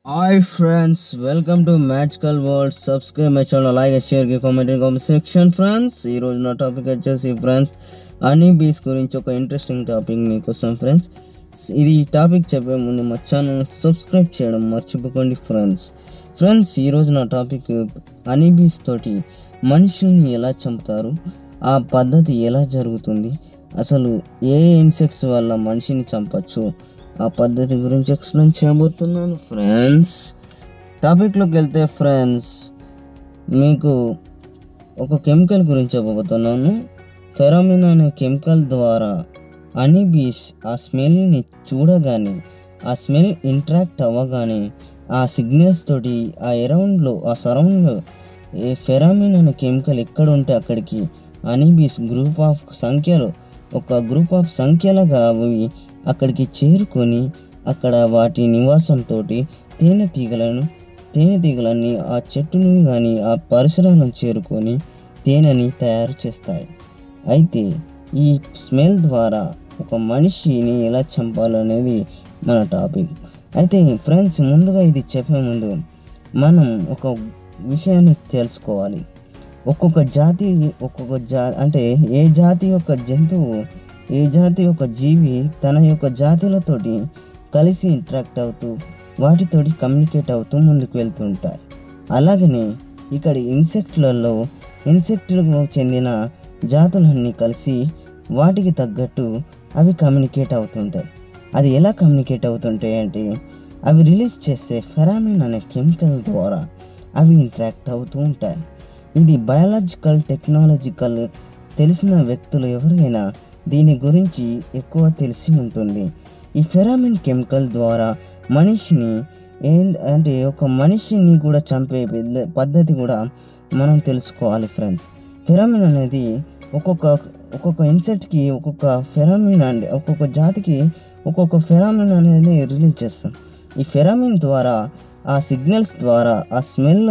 hi friends welcome to magical world subscribe my channel అలాగే share comment comment section friends ఈ రోజు నా topic వచ్చేసి ఫ్రెండ్స్ హనీ బీస్ గురించి ఒక ఇంట్రెస్టింగ్ టాపిక్ మీకోసం ఫ్రెండ్స్ ఇది టాపిక్ చెప్పే ముందు మా ఛానల్ సబ్స్క్రైబ్ చేయడం మర్చిపోకండి ఫ్రెండ్స్ ఫ్రెండ్స్ ఈరోజు నా టాపిక్ హనీ బీస్ తోటి మనుషుల్ని ఎలా చంపుతారు ఆ పద్ధతి ఎలా జరుగుతుంది అసలు ఏ ఇన్సెక్ట్స్ వల్ల మనిషిని చంపచ్చు ఆ పద్ధతి గురించి ఎక్స్ప్లెయిన్ చేయబోతున్నాను ఫ్రెండ్స్ టాపిక్లోకి వెళ్తే ఫ్రెండ్స్ మీకు ఒక కెమికల్ గురించి చెప్పబోతున్నాను ఫెరామిన్ అనే కెమికల్ ద్వారా అనిబీస్ ఆ స్మెల్ని చూడగానే ఆ స్మెల్ ఇంట్రాక్ట్ అవ్వగానే ఆ సిగ్నల్స్ తోటి ఆ అరౌండ్లో ఆ సరౌండ్లో ఏ ఫెరామిన్ అనే కెమికల్ ఎక్కడ ఉంటే అక్కడికి అనిబీస్ గ్రూప్ ఆఫ్ సంఖ్యలో ఒక గ్రూప్ ఆఫ్ సంఖ్యలుగా అవి అక్కడికి చేరుకొని అక్కడ వాటి నివాసంతో తేనెటీగలను తేనెటీగలని ఆ చెట్టుని కానీ ఆ పరిసరాలను చేరుకొని తేనెని తయారు చేస్తాయి అయితే ఈ స్మెల్ ద్వారా ఒక మనిషిని ఎలా చంపాలనేది మన టాపిక్ అయితే ఫ్రెండ్స్ ముందుగా ఇది చెప్పే ముందు మనం ఒక విషయాన్ని తెలుసుకోవాలి ఒక్కొక్క జాతి ఒక్కొక్క జా అంటే ఏ జాతి యొక్క జంతువు ఏ జాతి యొక్క జీవి తన యొక్క జాతులతోటి కలిసి ఇంటరాక్ట్ అవుతూ వాటితోటి కమ్యూనికేట్ అవుతూ ముందుకు వెళ్తుంటాయి అలాగనే ఇక్కడ ఇన్సెక్ట్లలో ఇన్సెక్ట్లకు చెందిన జాతులన్నీ కలిసి వాటికి తగ్గట్టు అవి కమ్యూనికేట్ అవుతుంటాయి అది ఎలా కమ్యూనికేట్ అవుతుంటాయి అంటే అవి రిలీజ్ చేసే ఫెరామిన్ అనే కెమికల్ ద్వారా అవి ఇంటరాక్ట్ అవుతూ ఉంటాయి ఇది బయాలజికల్ టెక్నాలజికల్ తెలిసిన వ్యక్తులు ఎవరైనా దీని గురించి ఎక్కువ తెలిసి ఉంటుంది ఈ ఫెరామిన్ కెమికల్ ద్వారా మనిషిని ఏం అంటే ఒక మనిషిని కూడా చంపే పెద్ద- పద్ధతి కూడా మనం తెలుసుకోవాలి ఫ్రెండ్స్ ఫెరామిన్ అనేది ఒక్కొక్క ఒక్కొక్క ఇన్సెక్ట్కి ఒక్కొక్క ఫెరామిన్ అంటే ఒక్కొక్క జాతికి ఒక్కొక్క ఫెరామిన్ అనేది రిలీజ్ చేస్తాం ఈ ఫెరామిన్ ద్వారా ఆ సిగ్నల్స్ ద్వారా ఆ స్మెల్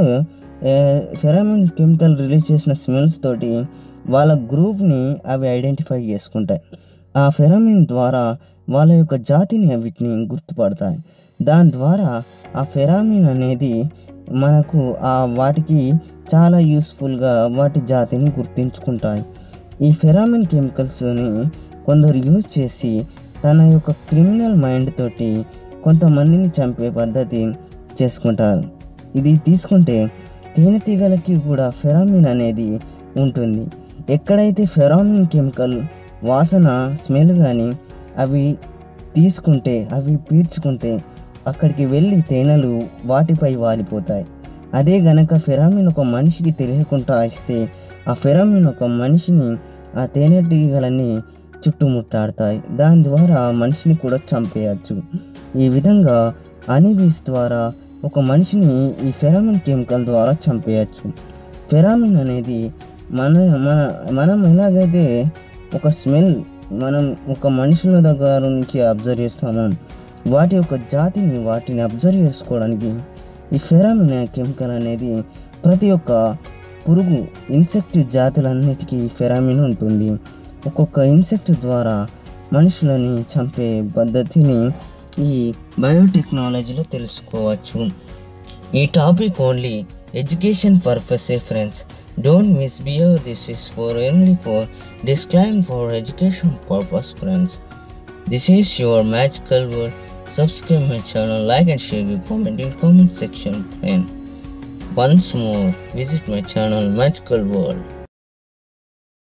ఫెరామిన్ కెమికల్ రిలీజ్ చేసిన స్మెల్స్ తోటి వాళ్ళ గ్రూప్ని అవి ఐడెంటిఫై చేసుకుంటాయి ఆ ఫెరామిన్ ద్వారా వాళ్ళ యొక్క జాతిని వీటిని గుర్తుపడతాయి దాని ద్వారా ఆ ఫెరామిన్ అనేది మనకు ఆ వాటికి చాలా యూస్ఫుల్గా వాటి జాతిని గుర్తించుకుంటాయి ఈ ఫెరామిన్ కెమికల్స్ని కొందరు యూజ్ చేసి తన యొక్క క్రిమినల్ మైండ్ తోటి కొంతమందిని చంపే పద్ధతి చేసుకుంటారు ఇది తీసుకుంటే తేనెటీగలకి కూడా ఫెరామిన్ అనేది ఉంటుంది ఎక్కడైతే ఫెరామిన్ కెమికల్ వాసన స్మెల్ కానీ అవి తీసుకుంటే అవి పీల్చుకుంటే అక్కడికి వెళ్ళి తేనెలు వాటిపై వాలిపోతాయి అదే గనక ఫెరామిన్ ఒక మనిషికి తెలియకుండా ఇస్తే ఆ ఫెరామిన్ ఒక మనిషిని ఆ తేనెటీగలన్నీ చుట్టుముట్టాడతాయి దాని ద్వారా ఆ మనిషిని కూడా చంపేయచ్చు ఈ విధంగా అనిబీస్ ద్వారా ఒక మనిషిని ఈ ఫెరామిన్ కెమికల్ ద్వారా చంపేయచ్చు ఫెరామిన్ అనేది మన మన మనం ఎలాగైతే ఒక స్మెల్ మనం ఒక మనుషుల దగ్గర నుంచి అబ్జర్వ్ చేస్తామో వాటి యొక్క జాతిని వాటిని అబ్జర్వ్ చేసుకోవడానికి ఈ ఫెరామిన్ కెమికల్ అనేది ప్రతి ఒక్క పురుగు ఇన్సెక్ట్ జాతులన్నిటికీ ఫెరామిన్ ఉంటుంది ఒక్కొక్క ఇన్సెక్ట్ ద్వారా మనుషులని చంపే పద్ధతిని ఈ బయోటెక్నాలజీలో తెలుసుకోవచ్చు ఈ topic only education purpose friends don't misbehave this is for only for disclaim for education purpose friends this is your magical world subscribe my channel like and share your comment in comment section friend once more visit my channel magical world